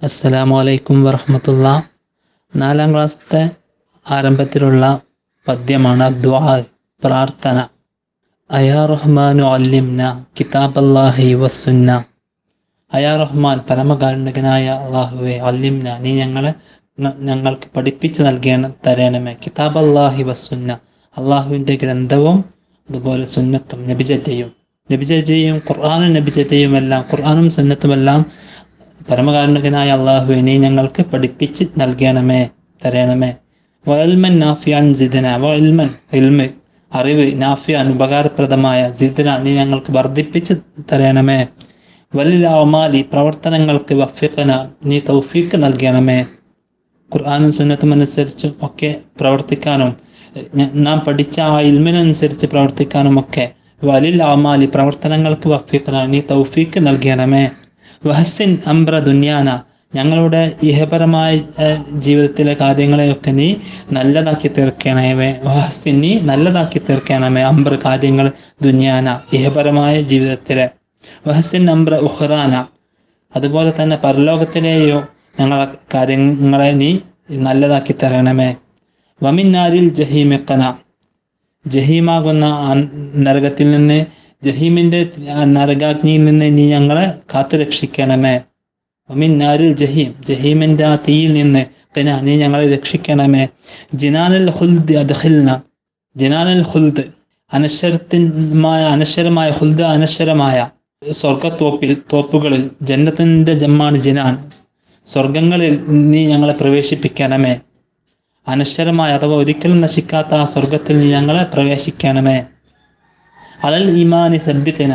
അസ്സലാമു അലൈക്കും വറഹമത്തുള്ള നാലാം ക്ലാസ്സിലെ ആരംഭത്തിലുള്ള പദ്യമാണ് ദ്വാ പ്രാർത്ഥന അയാ റഹ്മാനു അല്ലിംന കിതാബല്ലാഹി വസുന്ന അയാ റഹ്മാൻ പരമകാരുണികനായ അള്ളാഹുവെ അല്ലിംന നീ ഞങ്ങളെ ഞ- ഞങ്ങൾക്ക് പഠിപ്പിച്ചു നൽകേണ തരണമേ കിതാബ് അല്ലാഹി വസുന്ന അള്ളാഹുവിൻ്റെ ഗ്രന്ഥവും അതുപോലെ സുന്നത്തും നബിചര്യയും നബിചര്യയും ഖുർആാനും നബിചര്യയും എല്ലാം ഖുർആാനും സുന്നത്തുമെല്ലാം പരമകാരുണികനായ അള്ളാഹുവെ നീ ഞങ്ങൾക്ക് പഠിപ്പിച്ച് നൽകണമേ തരണമേ വൽമൻ നാഫിയാൻ ജിദന വൽമൻ ഇൽമ് അറിവ് നാഫിയാൻ ഉപകാരപ്രദമായ ജിദന നീ ഞങ്ങൾക്ക് വർദ്ധിപ്പിച്ച് തരണമേ വലിൽ അമാലി പ്രവർത്തനങ്ങൾക്ക് വഫിഖന നീ തൗഫീക്ക് നൽകണമേ ഖുർആാനും സുന്നത്തും അനുസരിച്ച് ഒക്കെ പ്രവർത്തിക്കാനും ഞ- നാം പഠിച്ച ആ ഇൽമിനനുസരിച്ച് പ്രവർത്തിക്കാനും ഒക്കെ വലിൽ അമാലി പ്രവർത്തനങ്ങൾക്ക് വഫീഖന നീ തൗഫീക്ക് നൽകണമേ വഹസിൻ അംബ്ര ദുന്യാന ഞങ്ങളുടെ ഇഹപരമായ ഏർ, ജീവിതത്തിലെ കാര്യങ്ങളെയൊക്കെ നീ നല്ലതാക്കി തീർക്കണമേ വഹസിൻ നീ നല്ലതാക്കി തീർക്കണമേ അംബ്ര കാര്യങ്ങൾ ദുന്യാന ഇഹപരമായ ജീവിതത്തിലെ വഹസിൻ അംബ്ര ഉഹ്റാന അതുപോലെ തന്നെ പരലോകത്തിലെയോ ഞങ്ങളെ കാര്യങ്ങളെ നീ നല്ലതാക്കി തരണമേ വമിന്നാരിൽ ജഹീമിക്കന ജഹീമാകുന്ന ആ നരകത്തിൽ നിന്ന് ജഹീമിന്റെ ആ നരകാഗ്നിയിൽ നിന്ന് നീ ഞങ്ങളെ കാത്തു രക്ഷിക്കണമേ വമിന്നാരിൽ ജഹീം ജഹീമിന്റെ ആ തീയിൽ നിന്ന് പിന്നെ നീ ഞങ്ങളെ രക്ഷിക്കണമേ ജിനാനൽ ഹുൽദ് അദ്ഖിൽന ജിനാനൽ ഹുൽദ് അനശ്വരത്തിന്മായ അനശ്വരമായ ഹുൽദ് അനശ്വരമായ സ്വർഗത്തോപ്പിൽ തോപ്പുകളിൽ ജന്നത്തിന്റെ ജമ്മാണ് ജിനാൻ സ്വർഗങ്ങളിൽ നീ ഞങ്ങളെ പ്രവേശിപ്പിക്കണമേ അനശ്വരമായ അഥവാ ഒരിക്കലും നശിക്കാത്ത ആ സ്വർഗത്തിൽ നീ ഞങ്ങളെ പ്രവേശിക്കണമേ അലൽ ഈമാനി സബ്ബിത്തിന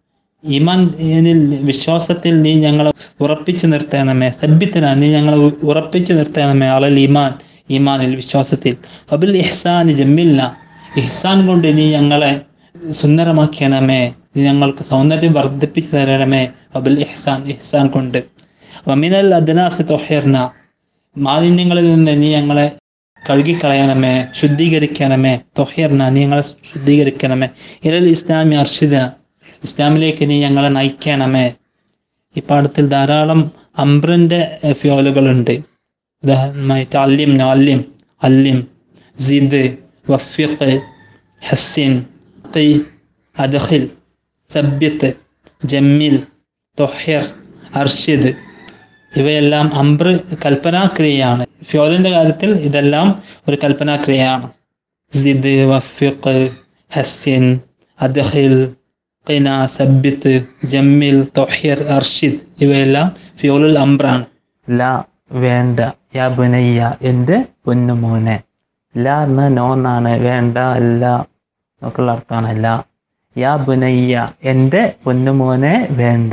ഈമാനിൽ വിശ്വാസത്തിൽ നീ ഞങ്ങളെ ഉറപ്പിച്ചു നിർത്തണമേ സബ്ബിത്തിന നീ ഞങ്ങളെ ഉ- ഉറപ്പിച്ചു നിർത്തണമേ അലൽ ഈമാൻ ഈമാനിൽ വിശ്വാസത്തിൽ അബിൽ ഇഹ്സാൻ ജമ്മില്ല ഇഹ്സാൻ കൊണ്ട് നീ ഞങ്ങളെ സുന്ദരമാക്കണമേ നീ ഞങ്ങൾക്ക് സൗന്ദര്യം വർദ്ധിപ്പിച്ചു തരണമേ അബിൽ ഇഹ്സാൻ ഇഹ്സാൻ കൊണ്ട് വമിനൽ അദ്നാസ് തൊഹേർന മാലിന്യങ്ങളിൽ നിന്ന് നീ ഞങ്ങളെ കഴുകിക്കളയണമേ ശുദ്ധീകരിക്കണമേ തൊഹീർന നീ ഞങ്ങളെ ശുദ്ധീകരിക്കണമേ ഇരൽ ഇസ്ലാമി അർഷിദ ഇസ്ലാമിലേക്ക് നീ ഞങ്ങളെ നയിക്കണമേ ഈ പാഠത്തിൽ ധാരാളം അംബ്രന്റെ ഫ്യോലുകളുണ്ട് ഉദാഹരണമായിട്ട് അല്ലിം അല്ലിം അല്ലിം സിദ് വഫിഖ് ഹസ്സിൻ ഖി അദ്ഖിൽ സബ്യത്ത് ജമ്മിൽ തൊഹിർ അർഷിദ് ഇവയെല്ലാം അംബ്ര കൽപ്പനാക്രിയയാണ് ഫ്യോലിന്റെ കാര്യത്തിൽ ഇതെല്ലാം ഒരു കൽപ്പനാക്രിയയാണ് സിദ് വഫിഖ് ഹസ്സിൻ അദ്ഖിൽ ഖിന സബ്ബിത്ത് ജമ്മിൽ തൊഹിർ അർഷിദ് ഇവയെല്ലാം ഫ്യോലുൽ അംബ്രാണ് ല വേണ്ട യാ ബുനയ്യ എൻ്റെ പൊന്നുമോനെ ല എന്ന നോന്നാണ് വേണ്ട അല്ല എന്നൊക്കെയുള്ള അർത്ഥമാണ് ല യാ ബുനയ്യ എൻ്റെ പൊന്നുമോനെ വേണ്ട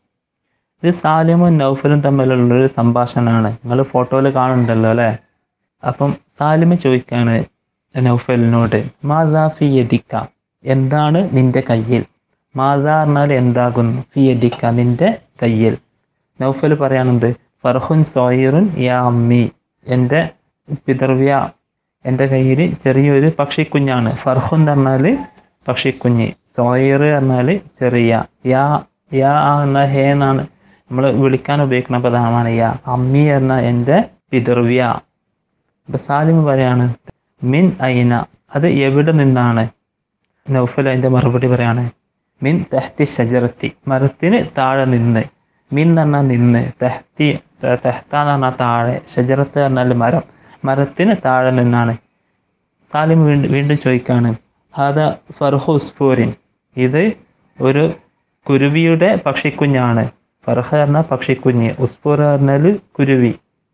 ഇത് സാലിമും നൗഫലും തമ്മിലുള്ള ഒരു സംഭാഷണമാണ് നിങ്ങൾ ഫോട്ടോയിൽ കാണുന്നുണ്ടല്ലോ അല്ലേ അപ്പം സാലിമ് ചോദിക്കാണ് നൗഫലിനോട് മാതാ ഫി യദിക്ക എന്താണ് നിന്റെ കയ്യിൽ മാതാ പറഞ്ഞാൽ എന്താകുന്നു ഫി യദിക്ക നിന്റെ കയ്യിൽ നൗഫൽ പറയാനുണ്ട് ഫർഹുൻ സോയിറുൻ യാ അമ്മി എൻ്റെ പിതൃവ്യ എൻ്റെ കയ്യിൽ ചെറിയൊരു പക്ഷിക്കുഞ്ഞാണ് ഫർഹുൻ എന്ന് പറഞ്ഞാൽ പക്ഷിക്കുഞ്ഞ് സോയിർ പറഞ്ഞാൽ ചെറിയ യാ യാ എന്ന ഹേ എന്നാണ് നമ്മൾ വിളിക്കാൻ ഉപയോഗിക്കുന്ന പദമാണ് യാ അമ്മി എന്ന എൻ്റെ പിതൃവ്യ അപ്പൊ സാലിം പറയാണ് മിൻ ഐന അത് എവിടെ നിന്നാണ് നൗഫൽ അതിന്റെ മറുപടി പറയാണ് മിൻ തെഹ്തി ഷജറത്തി മരത്തിന് താഴെ നിന്ന് മിൻ എന്ന് പറഞ്ഞാൽ നിന്ന് തെഹ്തി തെഹ്ത എന്ന് പറഞ്ഞാൽ താഴെ ഷജറത്ത് പറഞ്ഞാൽ മരം മരത്തിന് താഴെ നിന്നാണ് സാലിം വീണ്ടും വീണ്ടും ചോദിക്കാണ് ഹദ ഫർഹു ഉസ്ഫൂരിൻ ഇത് ഒരു കുരുവിയുടെ പക്ഷിക്കുഞ്ഞാണ് ഫർഹ പറഞ്ഞ പക്ഷിക്കുഞ്ഞ് ഉസ്ഫൂർ പറഞ്ഞാൽ കുരുവി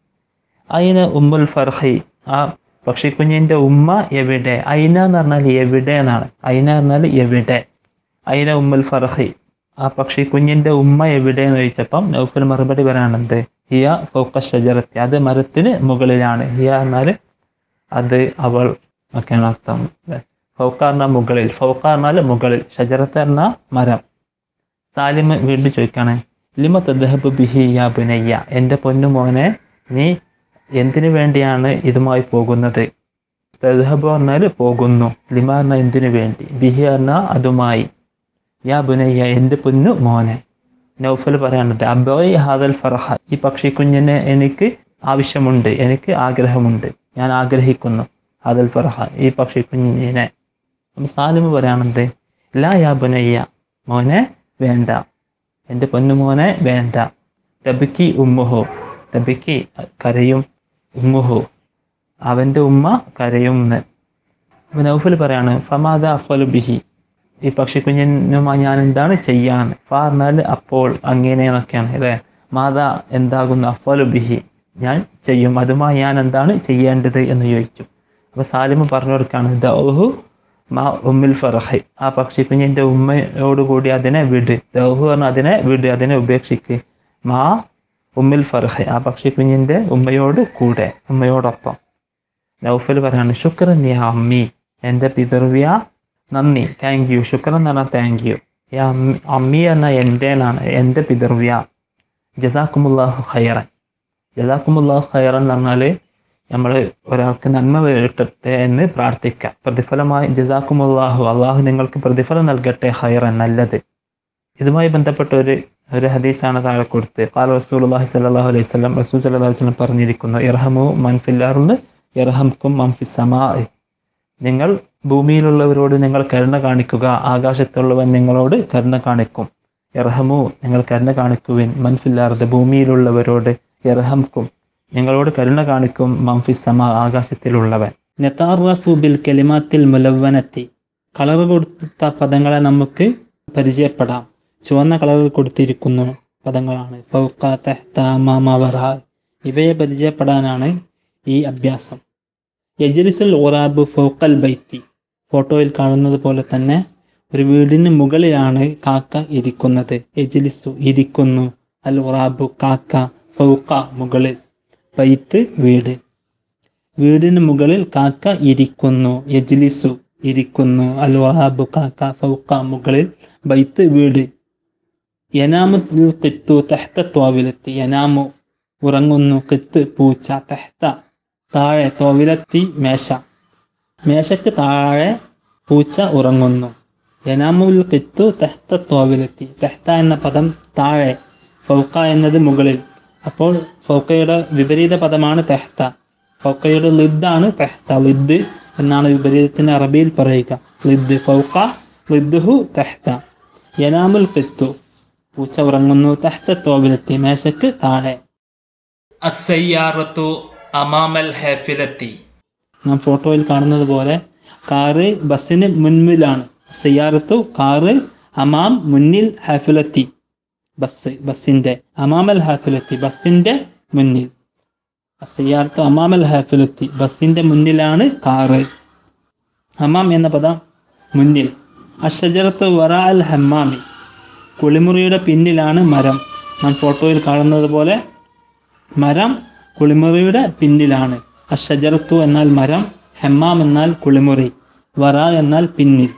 അയിന ഉമ്മുൽ ഫർഹി ആ പക്ഷിക്കുഞ്ഞിന്റെ ഉമ്മ എവിടെ അയിന എന്ന് പറഞ്ഞാൽ എവിടെ എന്നാണ് അയിന പറഞ്ഞാൽ എവിടെ അയിന ഉമ്മുൽ ഫർഹി ആ പക്ഷിക്കുഞ്ഞിന്റെ ഉമ്മ എവിടെ എന്ന് ചോദിച്ചപ്പം നൗഫൽ മറുപടി പറയാനുണ്ട് ഹിയ ഫൗക്ക ഷജറത്തി അത് മരത്തിന് മുകളിലാണ് ഹിയ എന്നാൽ അത് അവൾ ഒക്കെയാണ് അർത്ഥം ഫൗക്ക പറഞ്ഞാൽ മുകളിൽ ഫൗക്ക പറഞ്ഞാൽ മുകളിൽ ഷജറത്ത് പറഞ്ഞാൽ മരം സാലിം വീണ്ടും ചോദിക്കാണ് ലിമ തദ്ഹബ് ബിഹി യാ ബുനയ്യ എൻ്റെ പൊന്നു മോനെ നീ എന്തിനു വേണ്ടിയാണ് ഇതുമായി പോകുന്നത് തദ്ഹബ് പറഞ്ഞാൽ പോകുന്നു ലിമ പറഞ്ഞാൽ എന്തിനു വേണ്ടി ബിഹി പറഞ്ഞാൽ അതുമായി യാ ബുനയ്യ എൻ്റെ പൊന്നു മോനെ നൗഫൽ പറയാനുണ്ട് അബോയ് ഹാദൽ ഫറഹ ഈ പക്ഷിക്കുഞ്ഞിനെ എനിക്ക് ആവശ്യമുണ്ട് എനിക്ക് ആഗ്രഹമുണ്ട് ഞാൻ ആഗ്രഹിക്കുന്നു ഹാദൽ ഫറഹ ഈ പക്ഷിക്കുഞ്ഞിനെ അപ്പം സാലിമ് പറയാനുണ്ട് ലാ യാ ബുനയ്യ മോനെ വേണ്ട എൻ്റെ പൊന്നുമോനെ വേണ്ട തബിക്കി ഉമ്മുഹു തബിക്കി കരയും ഉമ്മുഹു അവൻ്റെ ഉമ്മ കരയും എന്ന് അപ്പൊ നൗഫൽ പറയാണ് ഫമാദ അഫലു ബിഹി ഈ പക്ഷിക്കുഞ്ഞിനുമായി ഞാൻ എന്താണ് ചെയ്യാൻ ഫാ എന്നാൽ അപ്പോൾ അങ്ങനെയൊക്കെയാണ് അല്ലേ മാത എന്താകുന്നു അഫലു ബിഹി ഞാൻ ചെയ്യും അതുമായി ഞാൻ എന്താണ് ചെയ്യേണ്ടത് എന്ന് ചോദിച്ചു അപ്പൊ സാലിമ് പറഞ്ഞു കൊടുക്കാണ് ദൗഹു മാ ഉമ്മിൽ ഫറഹി ആ പക്ഷിക്കുഞ്ഞിന്റെ ഉമ്മയോട് കൂടി അതിനെ വിട് ദൗഹു പറഞ്ഞ അതിനെ വിട് അതിനെ ഉപേക്ഷിക്ക് മാ ഉമ്മിൽ ഫറഹി ആ പക്ഷിക്കുഞ്ഞിന്റെ ഉമ്മയോട് കൂടെ ഉമ്മയോടൊപ്പം നൗഫൽ പറയാണ് ശുക്രൻ യാ അമ്മി എൻ്റെ പിതൃവ്യ നന്ദി താങ്ക് യു ശുക്രൻ എന്ന് പറഞ്ഞാൽ താങ്ക് യു യാ അമ്മി- അമ്മി എന്ന എൻ്റെ എന്നാണ് എൻ്റെ പിതൃവ്യ ജസാക്കുമുല്ലാഹു ഖൈറൻ ജസാക്കുമുല്ലാഹു ഖൈറൻ എന്ന് പറഞ്ഞാൽ നമ്മൾ ഒരാൾക്ക് നന്മ കിട്ടട്ടെ എന്ന് പ്രാർത്ഥിക്കാം പ്രതിഫലമായി ജസാക്കുമുല്ലാഹു അള്ളാഹു നിങ്ങൾക്ക് പ്രതിഫലം നൽകട്ടെ ഖൈറൻ നല്ലത് ഇതുമായി ബന്ധപ്പെട്ട ഒരു ഒരു ഹദീസാണ് താഴെ കൊടുത്ത് ഖാല റസൂലുള്ളാഹി സ്വല്ലല്ലാഹു അലൈഹി വസല്ലം റസൂൽ സല്ലല്ലാഹു അലൈഹി വസല്ലം പറഞ്ഞിരിക്കുന്നു ഇർഹമു മൻ ഫിൽ അർള് ഇർഹംകും മൻ ഫിസ് സമാഇ നിങ്ങൾ ഭൂമിയിലുള്ളവരോട് നിങ്ങൾ കരുണ കാണിക്കുക ആകാശത്തുള്ളവൻ നിങ്ങളോട് കരുണ കാണിക്കും ഇർഹമു നിങ്ങൾ കരുണ കാണിക്കുവിൻ മൻഫില്ലാർദ് ഭൂമിയിലുള്ളവരോട് ഇർഹംക്കും നിങ്ങളോട് കരുണ കാണിക്കും മംഫിസ് സമ ആകാശത്തിലുള്ളവൻ നെതാറഫു ബിൽ കലിമാത്തിൽ മുലവനത്തി കളർ കൊടുത്ത പദങ്ങളെ നമുക്ക് പരിചയപ്പെടാം ചുവന്ന കളർ കൊടുത്തിരിക്കുന്നു പദങ്ങളാണ് ഫൗക്ക തെഹ്ത മാമ വറ ഇവയെ പരിചയപ്പെടാനാണ് ഈ അഭ്യാസം യജ്ലിസുൽ ഉറാബ് ഫൗക്കൽ ബൈത്തി ഫോട്ടോയിൽ കാണുന്നത് പോലെ തന്നെ ഒരു വീടിന് മുകളിലാണ് കാക്ക ഇരിക്കുന്നത് യജ്ലിസു ഇരിക്കുന്നു അൽ ഉറാബു കാക്ക ഫൗക്ക മുകളിൽ ബൈത്ത് വീട് വീടിന് മുകളിൽ കാക്ക ഇരിക്കുന്നു യജ്ലിസു ഇരിക്കുന്നു അൽ ഉറാബു കാക്ക ഫൗക്ക മുകളിൽ ബൈത്ത് വീട് യനാമു കിത്തു തെഹ്ത തോവിലെത്തി യനാമു ഉറങ്ങുന്നു കിത്ത് പൂച്ച തെഹ്ത താഴെ തോവിലെത്തി മേശ മേശക്ക് താഴെ പൂച്ച ഉറങ്ങുന്നു യനാമുൽ കിത്തു തെഹ്ത തോവിലെത്തി തെഹ്ത എന്ന പദം താഴെ ഫൗക്ക എന്നത് മുകളിൽ അപ്പോൾ ഫൗക്കയുടെ വിപരീത പദമാണ് തെഹ്ത ഫൗക്കയുടെ ലിദ്ദാണ് തെഹ്ത ലിദ് എന്നാണ് വിപരീതത്തിന് അറബിയിൽ പറയുക ലിദ് ഫൗക്ക ലിദ്ഹു തെഹ്ത യനാമുൽ കിത്തു പൂച്ച ഉറങ്ങുന്നു തെഹ്ത തോവിലെത്തി മേശക്ക് താഴെ അസയ്യാറത്തു അമാമൽ ഹാഫിലെത്തി നാം ഫോട്ടോയിൽ കാണുന്നത് പോലെ കാറ് ബസ്സിന് മുൻപിലാണ് സയ്യാറത്തു കാറ് അമാം മുന്നിൽ ഹാഫിലെത്തി ബസ് ബസ്സിന്റെ അമാമൽ ഹാഫിലെത്തി ബസ്സിന്റെ മുന്നിൽ സയ്യാറത്തു അമാമൽ ഹാഫിലെത്തി ബസ്സിന്റെ മുന്നിലാണ് കാറ് ഹമാം എന്ന പദം മുന്നിൽ അഷജറത്ത് വറ അൽ ഹമ്മാമി കുളിമുറിയുടെ പിന്നിലാണ് മരം നാം ഫോട്ടോയിൽ കാണുന്നത് പോലെ മരം കുളിമുറിയുടെ പിന്നിലാണ് അഷജറത്തു എന്നാൽ മരം ഹെമ്മാം എന്നാൽ കുളിമുറി വറ എന്നാൽ പിന്നിൽ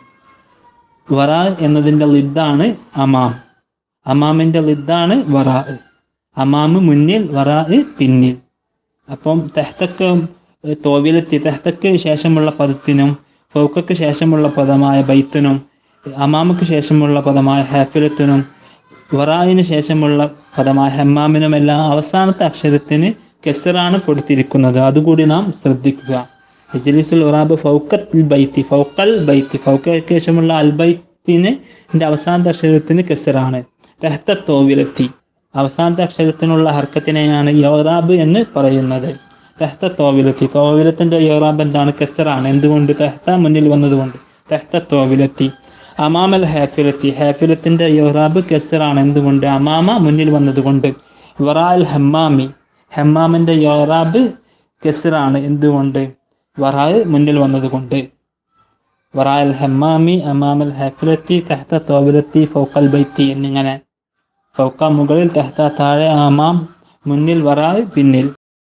വറ എന്നതിൻ്റെ ലിദ്ദാണ് അമാം അമാമിന്റെ ലിദ്ദാണ് വറ അമാമ് മുന്നിൽ വറ പിന്നിൽ അപ്പം തെഹ്തക്ക് തോവിലെത്തി തെഹ്തക്ക് ശേഷമുള്ള പദത്തിനും ഫൗക്കക്ക് ശേഷമുള്ള പദമായ ബൈത്തിനും അമാമക്ക് ശേഷമുള്ള പദമായ ഹാഫിലത്തിനും വറായിന് ശേഷമുള്ള പദമായ ഹെമ്മാമിനുമെല്ലാം അവസാനത്തെ അക്ഷരത്തിന് കെസറാണ് കൊടുത്തിരിക്കുന്നത് അതുകൂടി നാം ശ്രദ്ധിക്കുക ഹജ്ലിസുൽ ഉറാബ് ഫൗക്കൽ ബൈത്തി ഫൗക്കൽ ബൈത്തി ഫൗക്കയ്ക്ക് ശേഷമുള്ള അൽ ബൈത്തിന് അവസാനത്തെ അക്ഷരത്തിന് കെസറാണ് തെഹ്ത തോവിലെത്തി അവസാനത്തെ അക്ഷരത്തിനുള്ള ഹർക്കത്തിനെയാണ് യോറാബ് എന്ന് പറയുന്നത് തെഹ്ത തോവിലെത്തി തോവിലത്തിന്റെ യോറാബ് എന്താണ് കെസറാണ് എന്തുകൊണ്ട് തെഹ്ത മുന്നിൽ വന്നതുകൊണ്ട് തെഹ്ത തോവിലെത്തി അമാമൽ ഹാഫിലത്തി ഹാഫിലത്തിന്റെ യോറാബ് കെസറാണ് എന്തുകൊണ്ട് അമാമ മുന്നിൽ വന്നതുകൊണ്ട് വറാൽ ഹമ്മാമി ഹമ്മാമിന്റെ യോറാബ് കെസറാണ് എന്തുകൊണ്ട് വറാൽ മുന്നിൽ വന്നതുകൊണ്ട് വറാൽ ഹമ്മാമി അമാമൽ ഹാഫിലത്തി തെഹ്ത തോവിലത്തി ഫൗക്കൽ ബൈത്തി എന്നിങ്ങനെ ഫൗക്ക മുകളിൽ തെഹ്ത താഴെ ആമാം മുന്നിൽ വറാൽ പിന്നിൽ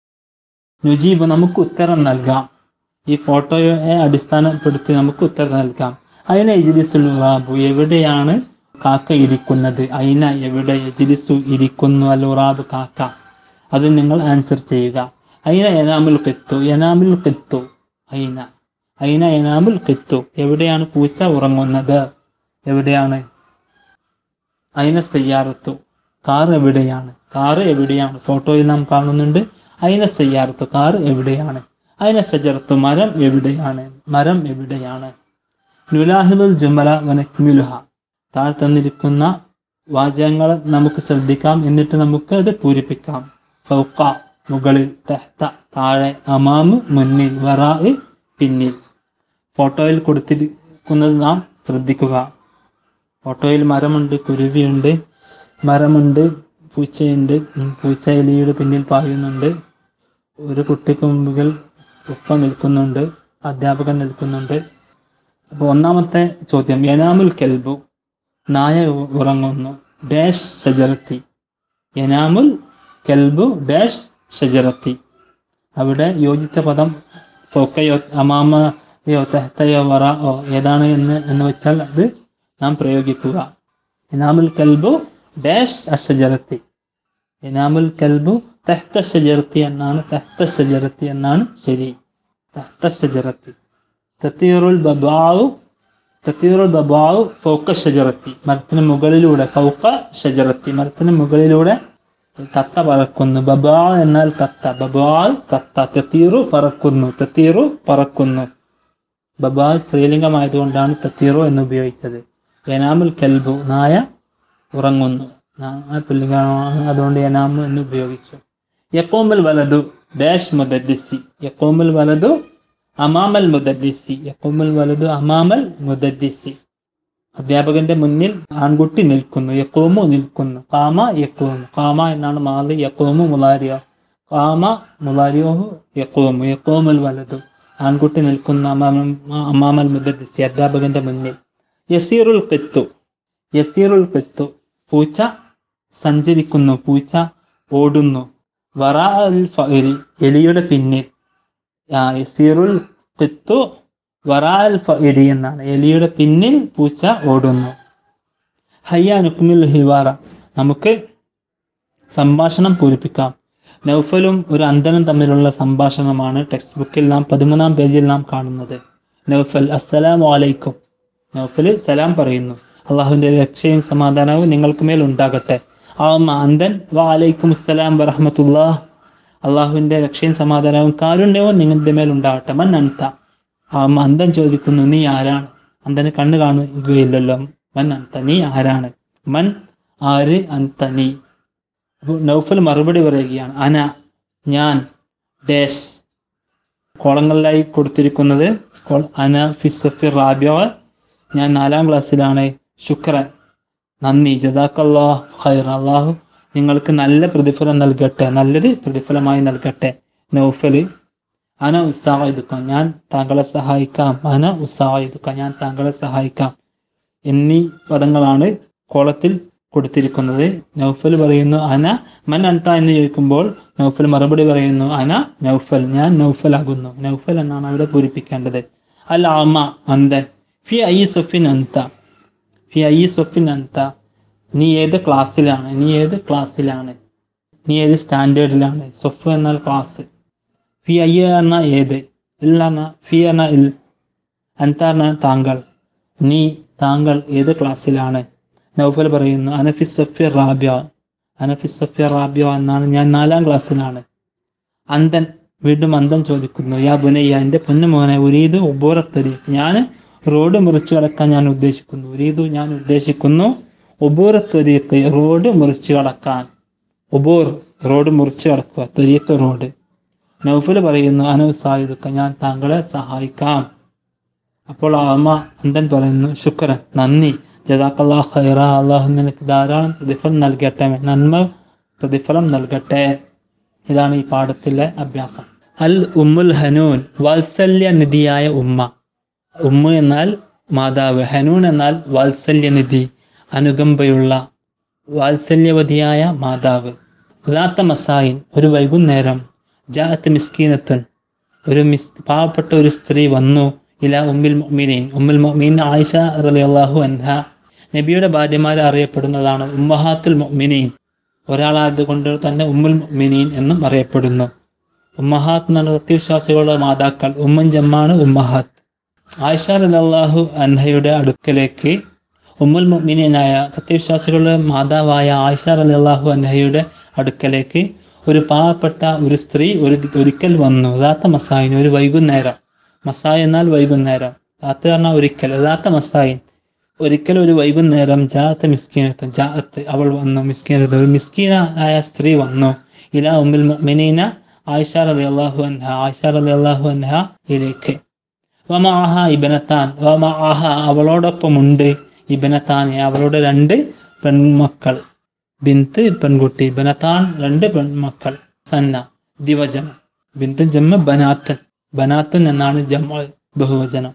നുജീബ് നമുക്ക് ഉത്തരം നൽകാം ഈ ഫോട്ടോയെ അടിസ്ഥാനപ്പെടുത്തി നമുക്ക് ഉത്തരം നൽകാം അയിന എജിലിസുൽ ഉറാബു എവിടെയാണ് കാക്ക ഇരിക്കുന്നത് അയിന എവിടെ എജിലിസു ഇരിക്കുന്നു അൽ ഉറാബ് കാക്ക അത് നിങ്ങൾ ആൻസർ ചെയ്യുക അയിന എനാമുൽ കിത്തു എനാമുൽ കിത്തു അയിന അയിന എനാമുൽ കിത്തു എവിടെയാണ് പൂച്ച ഉറങ്ങുന്നത് എവിടെയാണ് അയിന സയ്യാറത്തു കാർ എവിടെയാണ് കാർ എവിടെയാണ് ഫോട്ടോയിൽ നാം കാണുന്നുണ്ട് അയിന സയ്യാറത്ത് കാർ എവിടെയാണ് അയിന സജറത്ത് മരം എവിടെയാണ് മരം എവിടെയാണ് നുലാഹിദുൽ ജുമല വനക്മിലുഹ താഴെ തന്നിരിക്കുന്ന വാചകങ്ങൾ നമുക്ക് ശ്രദ്ധിക്കാം എന്നിട്ട് നമുക്ക് അത് പൂരിപ്പിക്കാം ഫൗക്ക മുകളിൽ തെഹ്ത താഴെ അമാമ് മുന്നിൽ വറാ പിന്നിൽ ഫോട്ടോയിൽ കൊടുത്തിരിക്കുന്നത് നാം ശ്രദ്ധിക്കുക ഫോട്ടോയിൽ മരമുണ്ട് കുരുവിയുണ്ട് മരമുണ്ട് പൂച്ചയുണ്ട് ഉം, പൂച്ച എലിയുടെ പിന്നിൽ പായുന്നുണ്ട് ഒരു കുട്ടിക്ക് മുമ്പിൽ ഉപ്പ നിൽക്കുന്നുണ്ട് അധ്യാപകൻ നിൽക്കുന്നുണ്ട് അപ്പൊ ഒന്നാമത്തെ ചോദ്യം യനാമുൽ കെൽബു നായ ഉ- ഉറങ്ങുന്നു ഡാഷ് ഷജറത്തി യനാമുൽ കെൽബു ഡാഷ് ഷജറത്തി അവിടെ യോജിച്ച പദം ഫോക്കയോ അമാമയോ തെഹത്തയോ വറ ഓ ഏതാണ് എന്ന് എന്ന് വെച്ചാൽ അത് നാം പ്രയോഗിക്കുക യനാമുൽ കൽബു ഡാഷ് അഷജറത്തി യനാമുൽ കൽബു തെഹ്ത ഷജറത്തി എന്നാണ് തെഹ്ത ഷജറത്തി എന്നാണ് ശരി തെഹ്ത ഷജറത്തി തത്തീറുൽ ബബാവു തത്തീറുൽ ബബാവു ഫൗക്ക ഷജറത്തി മരത്തിന് മുകളിലൂടെ ഫൗക്ക ഷജറത്തി മരത്തിന് മുകളിലൂടെ തത്ത പറക്കുന്നു ബബാ എന്നാൽ തത്ത ബബാ തത്ത തത്തീറു പറക്കുന്നു തത്തീറു പറക്കുന്നു ബബാ സ്ത്രീലിംഗമായതുകൊണ്ടാണ് തത്തീറു എന്ന് ഉപയോഗിച്ചത് യനാമുൽ കൽബു നായ ഉറങ്ങുന്നു നായ പുല്ലിംഗമാണ് അതുകൊണ്ട് യനാമു എന്ന് ഉപയോഗിച്ചു യക്കോമുൽ വലതു ഡാഷ് മുദദ്ദിസി യക്കോമുൽ വലതു അമാമൽ മുദദ്ദിസി യക്കോമുൽ വലതു അമാമൽ മുദദ്ദിസി അധ്യാപകന്റെ മുന്നിൽ ആൺകുട്ടി നിൽക്കുന്നു യക്കോമു നിൽക്കുന്നു കാമ യക്കോമു കാമ എന്നാണ് മാലി യക്കോമു മുലാരിയ കാമ മുലാരിയോഹു യക്കോമു യക്കോമുൽ വലതു ആൺകുട്ടി നിൽക്കുന്ന അമാമൽ അമാമൽ മുദദ്ദിസി അധ്യാപകന്റെ മുന്നിൽ യസീറുൽ ഖിത്തു യസീറുൽ ഖിത്തു പൂച്ച സഞ്ചരിക്കുന്നു പൂച്ച ഓടുന്നു വറ അൽ ഫഇരി എലിയുടെ പിന്നിൽ ആ, യസീറുൽ ഖിത്തു വറ അൽ ഫഇരി എന്നാണ് എലിയുടെ പിന്നിൽ പൂച്ച ഓടുന്നു ഹയ്യ നുക്മിൽ ഹിവാറ നമുക്ക് സംഭാഷണം പൂരിപ്പിക്കാം നൗഫലും ഒരു അന്ധനും തമ്മിലുള്ള സംഭാഷണമാണ് ടെക്സ്റ്റ് ബുക്കിൽ നാം പതിമൂന്നാം പേജിൽ നാം കാണുന്നത് നൗഫൽ അസ്സലാമു അലൈക്കും നൗഫല് സലാം പറയുന്നു അള്ളാഹുവിന്റെ രക്ഷയും സമാധാനവും നിങ്ങൾക്ക് മേൽ ഉണ്ടാകട്ടെ ആമ അന്തൻ വാലൈക്കും അസ്സലാം വറഹമത്തുള്ള അള്ളാഹുവിന്റെ രക്ഷയും സമാധാനവും കാരുണ്യവും നിങ്ങളുടെ മേൽ ഉണ്ടാകട്ടെ മൻ അന്ത ആമ അന്തൻ ചോദിക്കുന്നു നീ ആരാണ് അന്തന് കണ്ണ് കാണുകയില്ലല്ലോ മൻ അന്ത നീ ആരാണ് മൻ ആര് അന്ത നീ അപ്പൊ നൗഫൽ മറുപടി പറയുകയാണ് അന ഞാൻ ഡേഷ് കോളങ്ങളിലായി കൊടുത്തിരിക്കുന്നത് കോൾ- അന ഫിസുഫി റാബിയോ ഞാൻ നാലാം ക്ലാസ്സിലാണ് ശുക്രൻ നന്ദി ജദാക്കല്ലാ ഖൈർ അള്ളാഹു നിങ്ങൾക്ക് നല്ല പ്രതിഫലം നൽകട്ടെ നല്ലൊരു പ്രതിഫലമായി നൽകട്ടെ നൗഫല് അന ഉത്സാഹിക്കാം ഞാൻ താങ്കളെ സഹായിക്കാം അന ഉത്സാഹിക്കാം ഞാൻ താങ്കളെ സഹായിക്കാം എന്നീ പദങ്ങളാണ് കോളത്തിൽ കൊടുത്തിരിക്കുന്നത് നൗഫൽ പറയുന്നു അന മൻ അൻത എന്ന് ചോദിക്കുമ്പോൾ നൗഫൽ മറുപടി പറയുന്നു അന നൗഫൽ ഞാൻ നൗഫൽ ആകുന്നു നൗഫൽ എന്നാണ് അവിടെ പൂരിപ്പിക്കേണ്ടത് അൽ ആമ അന്തൻ ഫി ഐ സൊഫിൻ അന്ത ഫി ഐ സൊഫിൻ അന്ത നീ ഏത് ക്ലാസ്സിലാണ് നീ ഏത് ക്ലാസ്സിലാണ് നീ ഏത് സ്റ്റാൻഡേർഡിലാണ് സൊഫ് എന്നാൽ ക്ലാസ് ഫി ഐ എന്ന ഏത് ഇൽ എന്ന ഫി എന്ന ഇൽ അന്ത എന്ന താങ്കൾ നീ താങ്കൾ ഏത് ക്ലാസ്സിലാണ് നൗഫൽ പറയുന്നു അനഫി സൊഫിയ റാബ്യ അനഫി സൊഫിയ റാബ്യ എന്നാണ് ഞാൻ നാലാം ക്ലാസ്സിലാണ് അന്തൻ വീണ്ടും അന്തൻ ചോദിക്കുന്നു യാ ബുനയ്യ എന്റെ പൊന്നുമോനെ ഉരീത് ഉബോറത്തരി ഞാൻ റോഡ് മുറിച്ചു കടക്കാൻ ഞാൻ ഉദ്ദേശിക്കുന്നു ഉരീതു ഞാൻ ഉദ്ദേശിക്കുന്നു ഉബൂറത്തൊരീക്ക് റോഡ് മുറിച്ചു കടക്കാൻ ഉബൂർ റോഡ് മുറിച്ചു കടക്കുക തൊരീക്ക് റോഡ് നൗഫൽ പറയുന്നു അനൗസായുദുക്ക ഞാൻ താങ്കളെ സഹായിക്കാം അപ്പോൾ ആമ അന്തൻ പറയുന്നു ശുക്രൻ നന്ദി ജദാക്കല്ലാ ഖൈറ അള്ളാഹു നിനക്ക് ധാരാളം പ്രതിഫലം നൽകട്ടെ നന്മ പ്രതിഫലം നൽകട്ടെ ഇതാണ് ഈ പാഠത്തിലെ അഭ്യാസം അൽ ഉമ്മുൽ ഹനൂൻ വാത്സല്യ നിധിയായ ഉമ്മ ഉമ്മ എന്നാൽ മാതാവ് ഹനൂൻ എന്നാൽ വാത്സല്യനിധി അനുകമ്പയുള്ള വാത്സല്യവതിയായ മാതാവ് റാത്ത മസായിൻ ഒരു വൈകുന്നേരം ജാഅത്ത് മിസ്കീനത്തുൻ ഒരു മിസ് പാവപ്പെട്ട ഒരു സ്ത്രീ വന്നു ഇല ഉമ്മിൽ മൊമീനീൻ ഉമ്മുൽ മൊമീൻ ആയിഷ റളിയല്ലാഹു അൻഹ നബിയുടെ ഭാര്യമാരെ അറിയപ്പെടുന്നതാണ് ഉമ്മഹാത്തുൽ മൊമിനീൻ ഒരാളായതുകൊണ്ട് തന്നെ ഉമ്മുൽ മൊമിനീൻ എന്നും അറിയപ്പെടുന്നു ഉമ്മഹാത്ത് എന്ന സത്യവിശ്വാസികളുടെ മാതാക്കൾ ഉമ്മൻ ജമ്മാണ് ഉമ്മഹാത്ത് ആയിഷ റളിയല്ലാഹു അൻഹയുടെ അടുക്കലേക്ക് ഉമ്മുൽ മുഅ്മിനീനായ സത്യവിശ്വാസികളുടെ മാതാവായ ആയിഷ റളിയല്ലാഹു അൻഹയുടെ അടുക്കലേക്ക് ഒരു പാവപ്പെട്ട ഒരു സ്ത്രീ ഒരു ഒരിക്കൽ വന്നു യഥാർത്ഥ മസായിന് ഒരു വൈകുന്നേരം മസായി എന്നാൽ വൈകുന്നേരം യഥാർത്ഥ പറഞ്ഞാൽ ഒരിക്കൽ യഥാർത്ഥ മസായിൻ ഒരിക്കൽ ഒരു വൈകുന്നേരം ജാഅത്ത് മിസ്കീനത്ത് ജാഅത്ത് അവൾ വന്നു മിസ്കീനത്ത് ഒരു മിസ്കീന ആയ സ്ത്രീ വന്നു ഇല ഉമ്മുൽ മുഅ്മിനീന ആയിഷ റളിയല്ലാഹു അൻഹ ആയിഷ റളിയല്ലാഹു അൻഹ ഇലേക്ക് വമാഹ ഇബനത്താൻ വമാഹ അവളോടൊപ്പമുണ്ട് ഇബനത്താൻ അവളുടെ രണ്ട് പെൺമക്കൾ ബിന്ത് പെൺകുട്ടി ബനത്താൻ രണ്ട് പെൺമക്കൾ സന്ന ദിവചനം ബിന്ത് ജമ്മ ബനാത്തൻ ബനാത്തൻ എന്നാണ് ജമ്മ ബഹുവചനം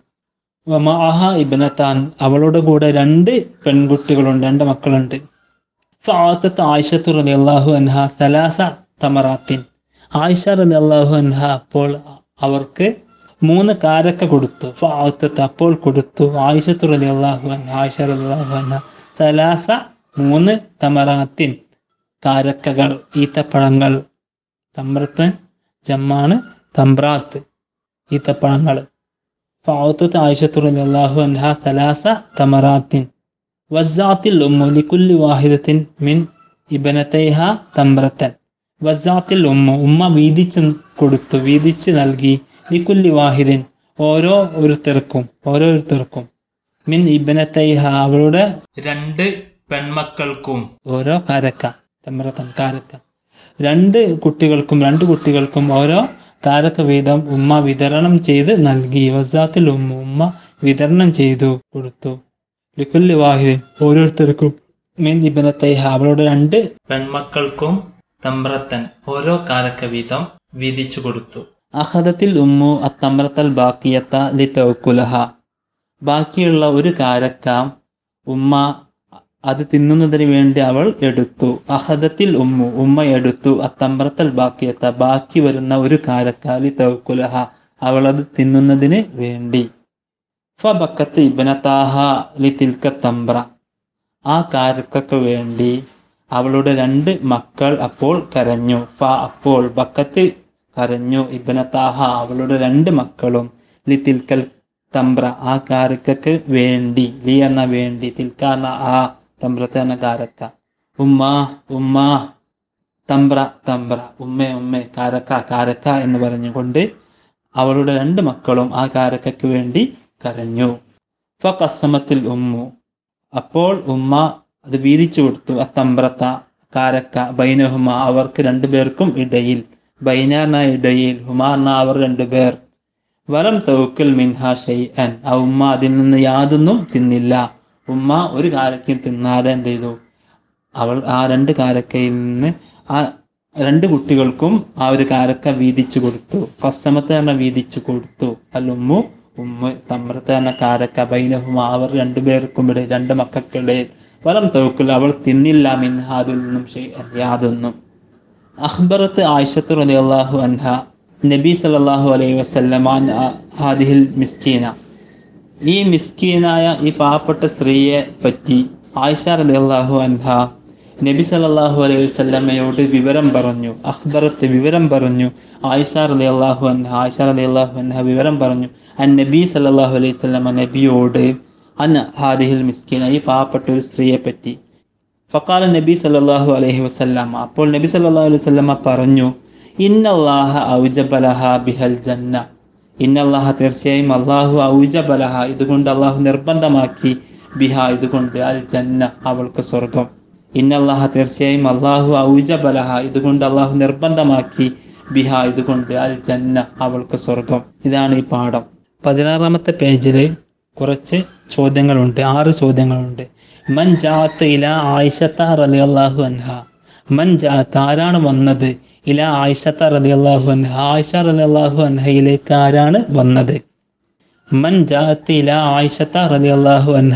വമാഹ ഇബനത്താൻ അവളുടെ കൂടെ രണ്ട് പെൺകുട്ടികളുണ്ട് രണ്ട് മക്കളുണ്ട് ഫാത്തത്ത് ആയിഷത്തു റളിയല്ലാഹു അൻഹ സലാസ തമറാത്തിൻ ആയിഷ റളിയല്ലാഹു അൻഹ അപ്പോൾ അവർക്ക് മൂന്ന് കാരക്ക കൊടുത്തു ഫാത്തത്ത് അപ്പോൾ കൊടുത്തു ആയിഷത്തു റളിയല്ലാഹു അൻഹ ആയിഷ റളിയല്ലാഹു അൻഹ സലാസ മൂന്ന് തമറാത്തിൻ കാരക്കകൾ ഈത്തപ്പഴങ്ങൾ തമ്രത്തൻ ജമ്മാണ് തമ്പ്രാത്ത് ഈത്തപ്പഴങ്ങൾ ഫാത്തത്ത് ആയിഷത്തു റളിയല്ലാഹു അൻഹ സലാസ തമറാത്തിൻ വസ്സാത്തിൽ ഉമ്മു ലിക്കുല്ലി വാഹിദത്തിൻ മിൻ ഇബനത്തൈഹ തമ്രത്തൻ വസ്സാത്തിൽ ഉമ്മ ഉമ്മ വീതിച്ച് കൊടുത്തു വീതിച്ച് നൽകി ലിക്കുല്ലി വാഹിദിൻ ഓരോ ഒരുത്തർക്കും ഓരോരുത്തർക്കും മിൻ ഇബനത്തൈഹ അവളുടെ രണ്ട് പെൺമക്കൾക്കും ഓരോ കാരക്ക തമ്രത്തൻ കാരക്ക രണ്ട് കുട്ടികൾക്കും രണ്ട് കുട്ടികൾക്കും ഓരോ കാരക്ക വീതം ഉമ്മ വിതരണം ചെയ്ത് നൽകി വസാത്തിൽ ഉമ്മ ഉമ്മ വിതരണം ചെയ്തു കൊടുത്തു ലിക്കുല്ലി വാഹിദിൻ ഓരോരുത്തർക്കും മിൻ ഇബനത്തൈഹ അവളുടെ രണ്ട് പെൺമക്കൾക്കും തമ്രത്തൻ ഓരോ കാരക്ക വീതം വീതിച്ചു കൊടുത്തു അഹദത്തിൽ ഉമ്മു അത്തമ്രത്തൽ ബാക്കിയത്ത ലി തൗക്കുലഹ ബാക്കിയുള്ള ഒരു കാരക്ക ഉമ്മ അത് തിന്നുന്നതിന് വേണ്ടി അവൾ എടുത്തു അഹദത്തിൽ ഉമ്മു ഉമ്മ എടുത്തു അത്തമ്രത്തൽ ബാക്കിയത്ത ബാക്കി വരുന്ന ഒരു കാരക്ക ലി തൗക്കുലഹ അവൾ അത് തിന്നുന്നതിന് വേണ്ടി ഫബക്കത്ത് ഇബനത്താഹ ലി തിൽക്ക തമ്പ്ര ആ കാരക്കക്ക് വേണ്ടി അവളുടെ രണ്ട് മക്കൾ അപ്പോൾ കരഞ്ഞു ഫ അപ്പോൾ ബക്കത്ത് കരഞ്ഞു ഇബനത്താഹ അവളുടെ രണ്ട് മക്കളും ലി തിൽക്കൽ തമ്പ്ര ആ കാരക്കക്ക് വേണ്ടി ലി എന്ന വേണ്ടി തിൽക്ക എന്ന ആ തമ്പ്രത്തെ എന്ന കാരക്ക ഉമ്മ ഉമ്മ തമ്പ്ര തമ്പ്ര ഉമ്മ ഉമ്മ കാരക്ക കാരക്ക എന്ന് പറഞ്ഞുകൊണ്ട് അവളുടെ രണ്ട് മക്കളും ആ കാരക്കയ്ക്ക് വേണ്ടി കരഞ്ഞു ഫ കസമത്തിൽ ഉമ്മു അപ്പോൾ ഉമ്മ അത് വീതിച്ചു കൊടുത്തു ആ തമ്പ്രത്ത കാരക്ക ബൈനഹുമ അവർക്ക് രണ്ടുപേർക്കും ഇടയിൽ ബൈനാർന ഇടയിൽ ഹുമാർന അവർ രണ്ടുപേർ വലം തൗക്കൽ മിൻഹ ഷൈഅൻ ആ ഉമ്മ അതിൽ നിന്ന് യാതൊന്നും തിന്നില്ല ഉമ്മ ഒരു കാരക്കയും തിന്നാതെ എന്ത് ചെയ്തു അവൾ ആ രണ്ട് കാരക്കയിൽ നിന്ന് ആ രണ്ട് കുട്ടികൾക്കും ആ ഒരു കാരക്ക വീതിച്ചു കൊടുത്തു കസമത്ത് തന്നെ വീതിച്ചു കൊടുത്തു അൽ ഉമ്മു ഉമ്മ തമ്രത്ത് എന്ന കാരക്ക ബൈനഹുമ അവർ രണ്ടുപേർക്കും ഇടയിൽ രണ്ട് മക്കൾക്കിടയിൽ വലം തൗക്കൽ അവൾ തിന്നില്ല മിൻഹ അതിൽ നിന്നും ഷൈഅൻ യാതൊന്നും അഖ്ബറത്ത് ആയിഷത്ത് റളിയല്ലാഹു അൻഹ നബി സല്ലല്ലാഹു അലൈഹി വസല്ലം അൻ ഹാദിഹിൽ മിസ്കീന ഈ മിസ്കീനായ ഈ പാവപ്പെട്ട സ്ത്രീയെ പറ്റി ആയിഷ റളിയല്ലാഹു അൻഹ നബി സല്ലല്ലാഹു അലൈഹി വസല്ലമയോട് വിവരം പറഞ്ഞു അഖ്ബറത്ത് വിവരം പറഞ്ഞു ആയിഷ റളിയല്ലാഹു അൻഹ ആയിഷ റളിയല്ലാഹു അൻഹ വിവരം പറഞ്ഞു അൻ നബി സല്ലല്ലാഹു അലൈഹി വസല്ലമ നബിയോട് അൻ ഹാദിഹിൽ മിസ്കീന ഈ പാവപ്പെട്ട ഒരു സ്ത്രീയെ പറ്റി ഫക്കാല നബി സല്ലല്ലാഹു അലൈഹി വസല്ലമ അപ്പോൾ നബി സല്ലല്ലാഹു അലൈഹി വസല്ലമ പറഞ്ഞു ഇന്നല്ലാഹ ഔജബലഹ ബിഹൽ ജന്ന ഇന്നല്ലാഹ തീർച്ചയായും അള്ളാഹു ഔജബലഹ ഇതുകൊണ്ട് അള്ളാഹു നിർബന്ധമാക്കി ബിഹ ഇതുകൊണ്ട് അൽ ജന്ന അവൾക്ക് സ്വർഗം ഇന്നല്ലാഹ തീർച്ചയായും അള്ളാഹു ഔജബലഹ ഇതുകൊണ്ട് അള്ളാഹു നിർബന്ധമാക്കി ബിഹ ഇതുകൊണ്ട് അൽ ജന്ന അവൾക്ക് സ്വർഗം ഇതാണ് ഈ പാഠം പതിനാറാമത്തെ പേജില് കുറച്ച് ചോദ്യങ്ങളുണ്ട് ആറ് ചോദ്യങ്ങളുണ്ട് മൻ ജാത്ത് ഇല ആയിഷത്ത റളിയല്ലാഹു അൻഹ മൻ ജാത്ത് ആരാണ് വന്നത് ഇല ആയിഷത്ത റളിയല്ലാഹു അൻഹ ആയിഷ റളിയല്ലാഹു അൻഹയിലേക്ക് ആരാണ് വന്നത് മൻ ജാത്ത് ഇല ആയിഷത്ത റളിയല്ലാഹു അൻഹ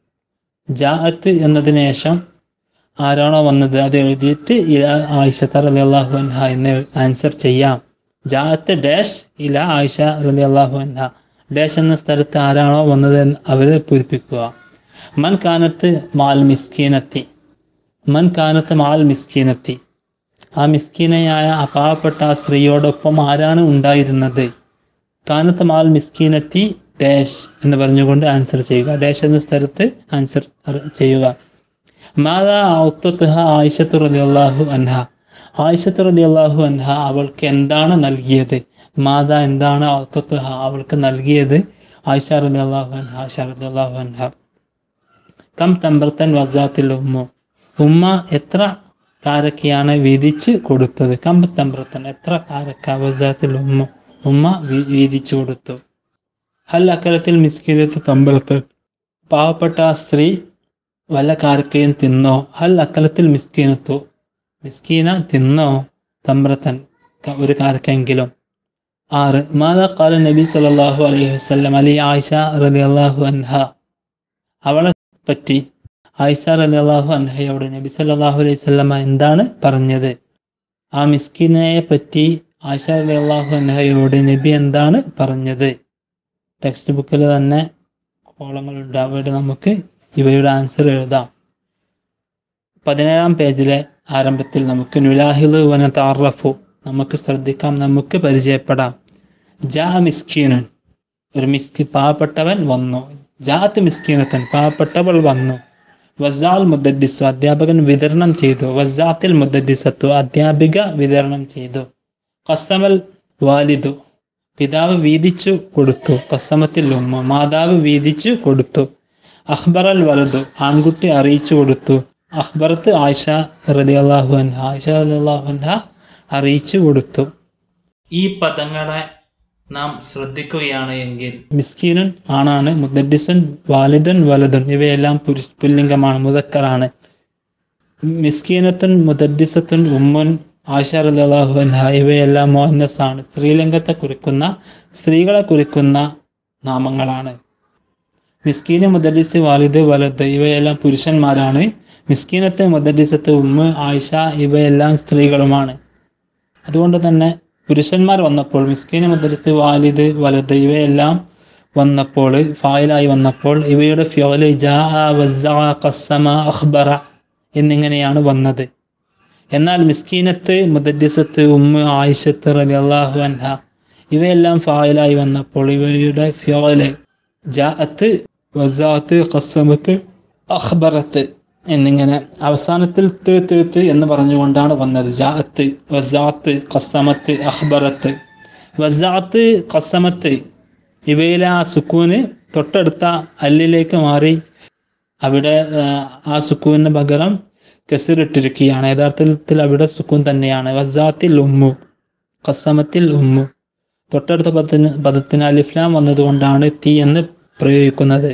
ജാഅത്ത് എന്നതിന് ശേഷം ആരാണോ വന്നത് അത് എഴുതിയിട്ട് ഇല ആയിഷത്ത റളിയല്ലാഹു അൻഹ എന്ന് ആൻസർ ചെയ്യാം ജാഅത്ത് ഡാഷ് ഇല ആയിഷ റളിയല്ലാഹു അൻഹ ഡാഷ് എന്ന സ്ഥലത്ത് ആരാണോ വന്നത് എന്ന് അവരെ പൂരിപ്പിക്കുക മൻ കാനത്ത് മാൽ മിസ്കീനത്തി മൻ കാനത്ത് മാൽ മിസ്കീനത്തി ആ മിസ്കീനയായ ആ പാവപ്പെട്ട ആ സ്ത്രീയോടൊപ്പം ആരാണ് ഉണ്ടായിരുന്നത് കാനത്ത് മാൽ മിസ്കീനത്തി ഡാഷ് എന്ന് പറഞ്ഞുകൊണ്ട് ആൻസർ ചെയ്യുക ഡാഷ് എന്ന സ്ഥലത്ത് ആൻസർ ചെയ്യുക മാതാ ഔത്തത്തുഹ ആയിഷത്ത് റളിയല്ലാഹു അൻഹ ആയിഷത്ത് റളിയല്ലാഹു അൻഹ അവൾക്ക് എന്താണ് നൽകിയത് മാതാ എന്താണ് ഔത്തത്തുഹ അവൾക്ക് നൽകിയത് ആയിഷ റളിയല്ലാഹു അൻഹ ആയിഷ റളിയല്ലാഹു അൻഹ കം തമ്പ്രത്തൻ വസാത്തിൽ ഉമ്മ ഉമ്മ എത്ര കാരക്കയാണ് വീതിച്ച് കൊടുത്തത് കം തമ്പ്രത്തൻ എത്ര കാരക്ക വസാത്തിൽ ഉമ്മ ഉമ്മ വീ- വീതിച്ചു കൊടുത്തു ഹൽ അക്കരത്തിൽ മിസ്കിരത്ത് തമ്പ്രത്തൻ പാവപ്പെട്ട ആ സ്ത്രീ വല്ല കാരക്കയും തിന്നോ ഹൽ അക്കലത്തിൽ മിസ്കീനത്തു മിസ്കീന തിന്നോ തമ്രത്തൻ ക- ഒരു കാരക്കെങ്കിലും ആറ് മാതാ കാല നബി സല്ലല്ലാഹു അലൈഹി വസല്ലം അലി ആയിഷ റളിയല്ലാഹു അൻഹ അവളെ പറ്റി ആയിഷ റളിയല്ലാഹു അൻഹയോട് നബി സല്ലല്ലാഹു അലൈഹി വസല്ലമ എന്താണ് പറഞ്ഞത് ആ മിസ്കിനെ പറ്റി ആയിഷ റളിയല്ലാഹു അൻഹയോട് നബി എന്താണ് പറഞ്ഞത് ടെക്സ്റ്റ് ബുക്കിൽ തന്നെ കോളങ്ങളുണ്ട് അവിടെ നമുക്ക് ഇവയുടെ ആൻസർ എഴുതാം പതിനേഴാം പേജിലെ ആരംഭത്തിൽ നമുക്ക് നുലാഹിദ് വന താറഫു നമുക്ക് ശ്രദ്ധിക്കാം നമുക്ക് പരിചയപ്പെടാം ജാ മിസ്കീനൻ ഒരു മിസ്കി പാവപ്പെട്ടവൻ വന്നു ജാത്ത് മിസ്കീനത്തൻ പാവപ്പെട്ടവൾ വന്നു വസാൽ മുദ്ദിസു അധ്യാപകൻ വിതരണം ചെയ്തു വസാത്തിൽ മുദ്ദിസത്തു അധ്യാപിക വിതരണം ചെയ്തു കസ്തമൽ വാലിദു പിതാവ് വീതിച്ചു കൊടുത്തു കസമത്തിൽ ഉമ്മ മാതാവ് വീതിച്ചു കൊടുത്തു അഖ്ബറൽ വലതു ആൺകുട്ടി അറിയിച്ചു കൊടുത്തു അഖ്ബറത്ത് ആയിഷ റളിയല്ലാഹു അൻഹ ആയിഷ റളിയല്ലാഹു അൻഹ അറിയിച്ചു കൊടുത്തു ഈ പദങ്ങളെ നാം ശ്രദ്ധിക്കുകയാണ് എങ്കിൽ മിസ്കീനൻ ആണാണ് മുദ്ദിസൻ വാലിദൻ വലതുൻ ഇവയെല്ലാം പുരുഷ പുല്ലിംഗമാണ് മുതക്കറാണ് മിസ്കീനത്തുൻ മുദദ്ദിസത്തുൻ ഉമ്മുൻ ആയിഷ റളിയല്ലാഹു അൻഹ ഇവയെല്ലാം മോഹന്നസ് ആണ് സ്ത്രീലിംഗത്തെ കുറിക്കുന്ന സ്ത്രീകളെ കുറിക്കുന്ന നാമങ്ങളാണ് മിസ്കീന് മുദരിസ് വാലിദ് വലത് ഇവയെല്ലാം പുരുഷന്മാരാണ് മിസ്കീനത്ത് മുദരിസത്ത് ഉമ്മ ആയിഷ ഇവയെല്ലാം സ്ത്രീകളുമാണ് അതുകൊണ്ട് തന്നെ പുരുഷന്മാർ വന്നപ്പോൾ മിസ്കീന് മുദരിസ് വാലിദ് വലത് ഇവയെല്ലാം വന്നപ്പോൾ ഫായിലായി വന്നപ്പോൾ ഇവയുടെ ഫ്യോല് ജാ വസ്സ ഖസ്സമ അഖ്ബറ എന്നിങ്ങനെയാണ് വന്നത് എന്നാൽ മിസ്കീനത്ത് മുദരിസത്ത് ഉമ്മ ആയിഷത്ത് റളിയല്ലാഹു അൻഹ ഇവയെല്ലാം ഫായിലായി വന്നപ്പോൾ ഇവയുടെ ഫ്യോല് ജാഅത്ത് വസാത്ത് ഖസമത്ത് അഖ്ബറത്ത് എന്നിങ്ങനെ അവസാനത്തിൽ ത് ത് ത് എന്ന് പറഞ്ഞുകൊണ്ടാണ് വന്നത് ജാഅത്ത് വസാത്ത് ഖസമത്ത് അഖ്ബറത്ത് വസാത്ത് ഖസമത്ത് ഇവയിലെ ആ സുക്കൂന് തൊട്ടടുത്ത അല്ലിലേക്ക് മാറി അവിടെ ആ, ആ സുക്കൂന് പകരം കെസിറിട്ടിരിക്കുകയാണ് യഥാർത്ഥത്തിൽ അവിടെ സുക്കൂൻ തന്നെയാണ് വസാത്തിൽ ഉമ്മു ഖസമത്തിൽ ഉമ്മു തൊട്ടടുത്ത പദത്തിന് പദത്തിന് അലിഫ്ലാം വന്നതുകൊണ്ടാണ് തീ എന്ന് പ്രയോഗിക്കുന്നത്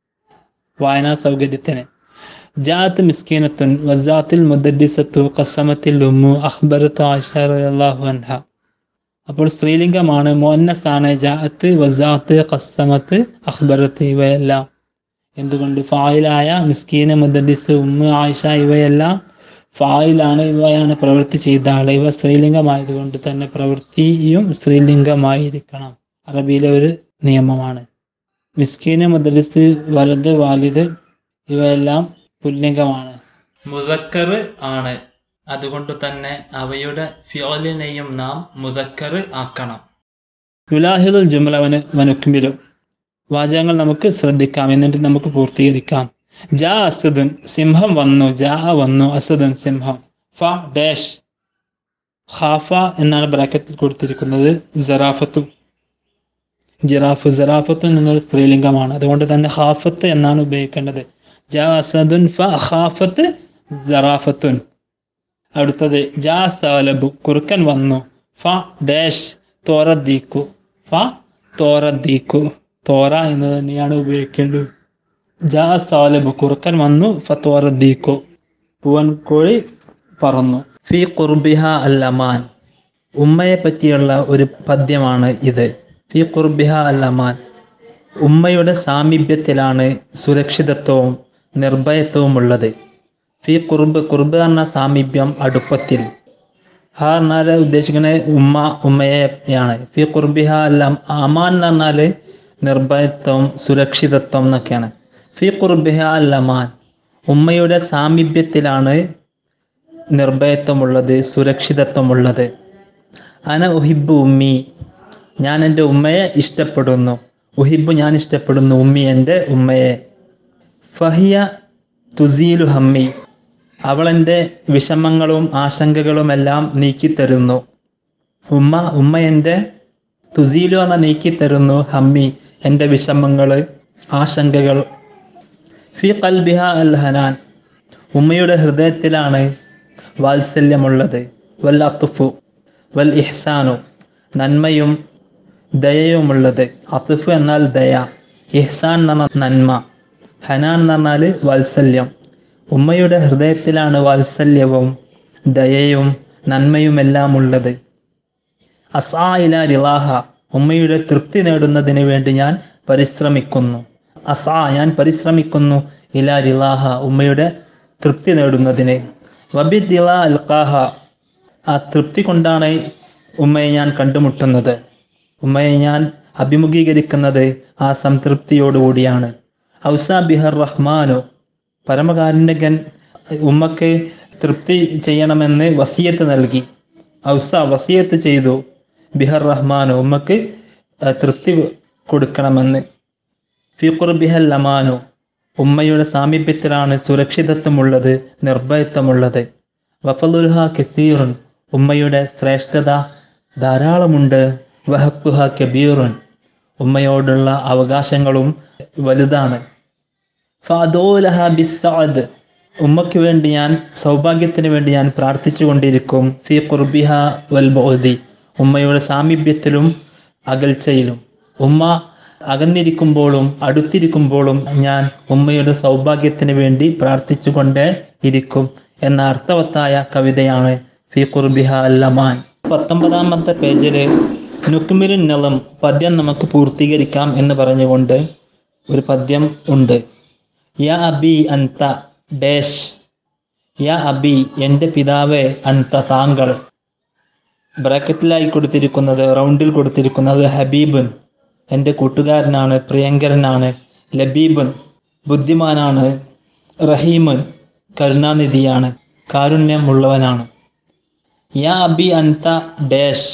വായനാ സൗകര്യത്തിന് ജാത്ത് മിസ്കീനത്തുൻ വസാത്തിൽ മുദ്ദിസത്തു ഖസമത്തിൽ ഉമ്മു അഖ്ബറത്ത് ആയിഷ റളിയല്ലാഹു അൻഹ അപ്പോൾ സ്ത്രീലിംഗമാണ് മോന്നസാണ് ജാഅത്ത് വസാത്ത് ഖസമത്ത് അഖ്ബറത്ത് ഇവയെല്ലാം എന്തുകൊണ്ട് ഫായിലായ മിസ്കീന മുദ്ദിസ് ഉമ്മ ആയിഷ ഇവയെല്ലാം ഫായിലാണ് ഇവയാണ് പ്രവൃത്തി ചെയ്ത ആൾ ഇവ സ്ത്രീലിംഗമായതുകൊണ്ട് തന്നെ പ്രവൃത്തിയും സ്ത്രീലിംഗമായിരിക്കണം അറബിയിലെ ഒരു നിയമമാണ് മിസ്കീന് മുദ്രിസ് വലത് വാലിദ് ഇവയെല്ലാം പുല്ലിംഗമാണ് മുതക്കർ ആണ് അതുകൊണ്ട് തന്നെ അവയുടെ ഫ്യോലിനെയും നാം മുതക്കർ ആക്കണം യുലാഹിദുൽ ജുമല വന വനുക്മിലും വാചകങ്ങൾ നമുക്ക് ശ്രദ്ധിക്കാം എന്നിട്ട് നമുക്ക് പൂർത്തീകരിക്കാം ജാ അസദുൻ സിംഹം വന്നു ജാ വന്നു അസദുൻ സിംഹം ഫ ഡാഷ് ഖാഫ എന്നാണ് ബ്രാക്കറ്റിൽ കൊടുത്തിരിക്കുന്നത് ജറാഫത്തു ജിറാഫ് ജറാഫത്തു എന്നൊരു സ്ത്രീലിംഗമാണ് അതുകൊണ്ട് തന്നെ ഖാഫത്ത് എന്നാണ് ഉപയോഗിക്കേണ്ടത് ജാ അസദുൻ ഫ ഖാഫത്ത് ജറാഫത്തുൻ അടുത്തത് ജാ സാലബു കുറുക്കൻ വന്നു ഫ ഡാഷ് തോറദ്ദീക്കു ഫ തോറദ്ദീക്കു തോറ എന്ന് തന്നെയാണ് ഉപയോഗിക്കേണ്ടത് ജാ സാലബു കുറുക്കൻ വന്നു ഫ തോറദ്ദീക്കു പൂവൻ കോഴി പറന്നു ഫി ഖുർബിഹ അൽ അമാൻ ഉമ്മയെ പറ്റിയുള്ള ഒരു പദ്യമാണ് ഇത് ഫി ഖുർബിഹ അൽ അമാൻ ഉമ്മയുടെ സാമീപ്യത്തിലാണ് സുരക്ഷിതത്വവും നിർഭയത്വവും ഉള്ളത് ഫി കുർബ് കുർബ് എന്ന സാമീപ്യം അടുപ്പത്തിൽ ഹ എന്നാൽ ഉദ്ദേശിക്കുന്നത് ഉമ്മ ഉമ്മയെയാണ് ഫി കുർബിഹ അല്ല അമാൻ എന്ന് പറഞ്ഞാല് നിർഭയത്വം സുരക്ഷിതത്വം എന്നൊക്കെയാണ് ഫി കുർബിഹ അൽ അമാൻ ഉമ്മയുടെ സാമീപ്യത്തിലാണ് നിർഭയത്വമുള്ളത് സുരക്ഷിതത്വമുള്ളത് അന ഉഹിബ് ഉമ്മി ഞാൻ എൻ്റെ ഉമ്മയെ ഇഷ്ടപ്പെടുന്നു ഉഹിബു ഞാൻ ഇഷ്ടപ്പെടുന്നു ഉമ്മി എൻ്റെ ഉമ്മയെ ഫഹിയ തുസീലു ഹമ്മി അവൾ എൻ്റെ വിഷമങ്ങളും ആശങ്കകളുമെല്ലാം നീക്കിത്തരുന്നു ഉമ്മ ഉമ്മ എൻ്റെ തുസീലു എന്ന നീക്കിത്തരുന്നു ഹമ്മി എൻ്റെ വിഷമങ്ങള് ആശങ്കകൾ ഫി കൽബിഹ അൽ ഹനാൻ ഉമ്മയുടെ ഹൃദയത്തിലാണ് വാത്സല്യമുള്ളത് വൽ അത്തുഫു വൽ ഇഹ്സാനു നന്മയും ദയയുമുള്ളത് അത്തുഫ് എന്നാൽ ദയ ഇഹ്സാൻ എന്ന് പറഞ്ഞാൽ നന്മ ഹനാൻ എന്ന് പറഞ്ഞാൽ വാത്സല്യം ഉമ്മയുടെ ഹൃദയത്തിലാണ് വാത്സല്യവും ദയയും നന്മയുമെല്ലാം ഉള്ളത് അസാ ഇല റിലാഹ ഉമ്മയുടെ തൃപ്തി നേടുന്നതിന് വേണ്ടി ഞാൻ പരിശ്രമിക്കുന്നു അസാ ഞാൻ പരിശ്രമിക്കുന്നു ഇല റിലാഹ ഉമ്മയുടെ തൃപ്തി നേടുന്നതിന് വബിദില അൽക്കാഹ ആ തൃപ്തി കൊണ്ടാണ് ഉമ്മയെ ഞാൻ കണ്ടുമുട്ടുന്നത് ഉമ്മയെ ഞാൻ അഭിമുഖീകരിക്കുന്നത് ആ സംതൃപ്തിയോടുകൂടിയാണ് ഔസ ബിഹർ റഹ്മാനു പരമകാരുണ്യകൻ ഉമ്മക്ക് തൃപ്തി ചെയ്യണമെന്ന് വസിയത്ത് നൽകി ഔസ വസിയത്ത് ചെയ്തു ബിഹർ റഹ്മാനു ഉമ്മക്ക് ആ, തൃപ്തി കൊടുക്കണമെന്ന് ഫിഖുർ ബിഹൽ അമാനു ഉമ്മയുടെ സാമീപ്യത്തിലാണ് സുരക്ഷിതത്വമുള്ളത് നിർഭയത്വമുള്ളത് വഫലുൽഹ കെത്തീറുൻ ഉമ്മയുടെ ശ്രേഷ്ഠത ധാരാളമുണ്ട് വഹക്കുഹ കബീറുൻ ഉമ്മയോടുള്ള അവകാശങ്ങളും വലുതാണ് ഫഅദൂലഹ ബിസ്സഅദ് ഉമ്മയ്ക്ക് വേണ്ടി ഞാൻ സൗഭാഗ്യത്തിന് വേണ്ടി ഞാൻ പ്രാർത്ഥിച്ചു കൊണ്ടിരിക്കും ഫി ഖുർബിഹ വൽ ബൗദി ഉമ്മയുടെ സാമീപ്യത്തിലും അകൽച്ചയിലും ഉമ്മ അകന്നിരിക്കുമ്പോഴും അടുത്തിരിക്കുമ്പോഴും ഞാൻ ഉമ്മയുടെ സൗഭാഗ്യത്തിന് വേണ്ടി പ്രാർത്ഥിച്ചുകൊണ്ടേ ഇരിക്കും എന്ന അർത്ഥവത്തായ കവിതയാണ് ഫി ഖുർബിഹ അല്ലമാൻ പത്തൊമ്പതാമത്തെ പേജില് നുക്മിരുൻ നളം പദ്യം നമുക്ക് പൂർത്തീകരിക്കാം എന്ന് പറഞ്ഞുകൊണ്ട് ഒരു പദ്യം ഉണ്ട് യാ അബി അന്ത ഡേഷ് യാ അബി എൻ്റെ പിതാവേ അന്ത താങ്കൾ ബ്രാക്കറ്റിലായി കൊടുത്തിരിക്കുന്നത് റൗണ്ടിൽ കൊടുത്തിരിക്കുന്നത് ഹബീബുൻ എൻ്റെ കൂട്ടുകാരനാണ് പ്രിയങ്കരനാണ് ലബീബുൻ ബുദ്ധിമാനാണ് റഹീമുൻ കരുണാനിധിയാണ് കാരുണ്യമുള്ളവനാണ് യാ അബി അന്ത ഡേഷ്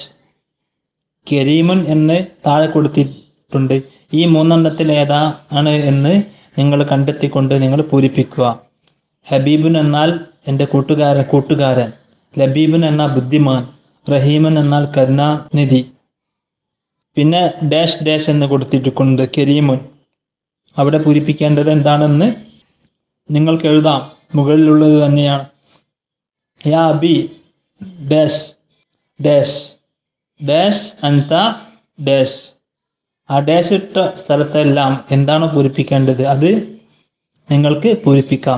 കരീമുൻ എന്ന് താഴെ കൊടുത്തിട്ടുണ്ട് ഈ മൂന്നെണ്ണത്തിൽ ഏതാ ആണ് എന്ന് നിങ്ങൾ കണ്ടെത്തിക്കൊണ്ട് നിങ്ങൾ പൂരിപ്പിക്കുക ഹബീബുൻ എന്നാൽ എൻ്റെ കൂട്ടുകാരൻ കൂട്ടുകാരൻ ലബീബുൻ എന്നാൽ ബുദ്ധിമാൻ റഹീമൻ എന്നാൽ കരുണാനിധി പിന്നെ ഡാഷ് ഡാഷ് എന്ന് കൊടുത്തിട്ടുണ്ട് കരീമുൻ അവിടെ പൂരിപ്പിക്കേണ്ടത് എന്താണെന്ന് നിങ്ങൾക്ക് എഴുതാം മുകളിലുള്ളത് തന്നെയാണ് യാ അബി ഡാഷ് ഡാഷ് ഡാഷ് അന്ത ഡാഷ് ആ ഡാഷ് ഇട്ട സ്ഥലത്തെല്ലാം എന്താണ് പൂരിപ്പിക്കേണ്ടത് അത് നിങ്ങൾക്ക് പൂരിപ്പിക്കാം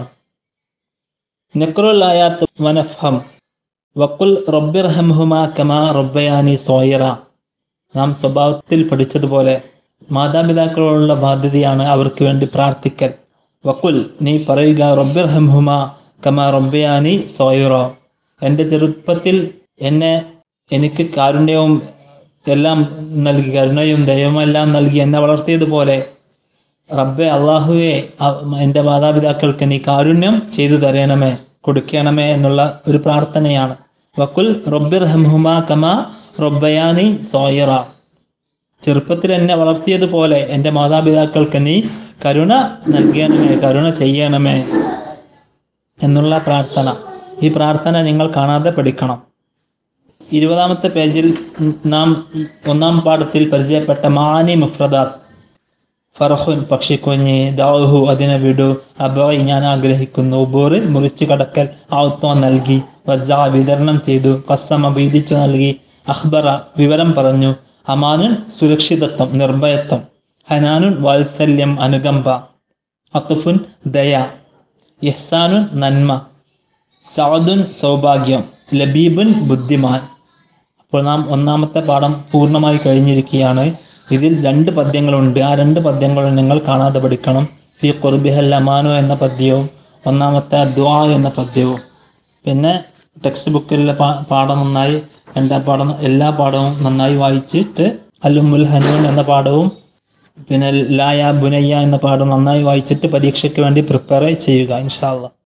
നക്രുൽ ആയാത്ത് വനഫം വക്കുൽ റബ്ബിർഹംഹുമ കമാ റബ്ബയാനി സോയറ നാം സ്വഭാവത്തിൽ പഠിച്ചതുപോലെ മാതാപിതാക്കളോടുള്ള ബാധ്യതയാണ് അവർക്ക് വേണ്ടി പ്രാർത്ഥിക്കൽ വക്കുൽ നീ പറയുക റബ്ബിർഹംഹുമ കമാ റബ്ബയാനി സോയറ എൻ്റെ ചെറുപ്പത്തിൽ എന്നെ എനിക്ക് കാരുണ്യവും എല്ലാം നൽകി കരുണയും ദയവും എല്ലാം നൽകി എന്നെ വളർത്തിയതുപോലെ റബ്ബെ അള്ളാഹുവെ അ- എൻ്റെ മാതാപിതാക്കൾക്ക് നീ കാരുണ്യം ചെയ്തു തരണമേ കൊടുക്കണമേ എന്നുള്ള ഒരു പ്രാർത്ഥനയാണ് വക്കുൽ റബ്ബിർ ഹംഹുമ കമ റബ്ബയാനി സോയറ ചെറുപ്പത്തിൽ എന്നെ വളർത്തിയതുപോലെ എൻ്റെ മാതാപിതാക്കൾക്ക് നീ കരുണ നൽകണമേ കരുണ ചെയ്യണമേ എന്നുള്ള പ്രാർത്ഥന ഈ പ്രാർത്ഥന നിങ്ങൾ കാണാതെ പഠിക്കണം ഇരുപതാമത്തെ പേജിൽ നാം ഒന്നാം പാഠത്തിൽ പരിചയപ്പെട്ട മാനി മുഫ്രദാത്ത് ഫർഹുൻ പക്ഷിക്കുഞ്ഞ് ദാഹു അതിനെ വിടു അബോയ് ഞാൻ ആഗ്രഹിക്കുന്നു ബോറ് മുറിച്ചു കടക്കൽ ഔത്വം നൽകി വസ്സ വിതരണം ചെയ്തു കസ്സമ ഭീതിച്ചു നൽകി അഖ്ബറ വിവരം പറഞ്ഞു അമാനുൻ സുരക്ഷിതത്വം നിർഭയത്വം ഹനാനുൻ വാത്സല്യം അനുകമ്പ അത്തുഫുൻ ദയ ഇഹ്സാനുൻ നന്മ സഅദുൻ സൗഭാഗ്യം ലബീബുൻ ബുദ്ധിമാൻ അപ്പോൾ നാം ഒന്നാമത്തെ പാഠം പൂർണ്ണമായി കഴിഞ്ഞിരിക്കുകയാണ് ഇതിൽ രണ്ട് പദ്യങ്ങളുണ്ട് ആ രണ്ട് പദ്യങ്ങളും നിങ്ങൾ കാണാതെ പഠിക്കണം ഫി ഖുർബിഹൽ അമാനു എന്ന പദ്യവും ഒന്നാമത്തെ ദ്വാ എന്ന പദ്യവും പിന്നെ ടെക്സ്റ്റ് ബുക്കിലെ പാ- പാഠം നന്നായി രണ്ടാം പാഠം എല്ലാ പാഠവും നന്നായി വായിച്ചിട്ട് അല്ലുമുൽ ഹനൂൻ എന്ന പാഠവും പിന്നെ ലായ ബുനയ്യ എന്ന പാഠം നന്നായി വായിച്ചിട്ട് പരീക്ഷയ്ക്ക് വേണ്ടി പ്രിപ്പയർ ചെയ്യുക ഇൻഷാ അള്ളാ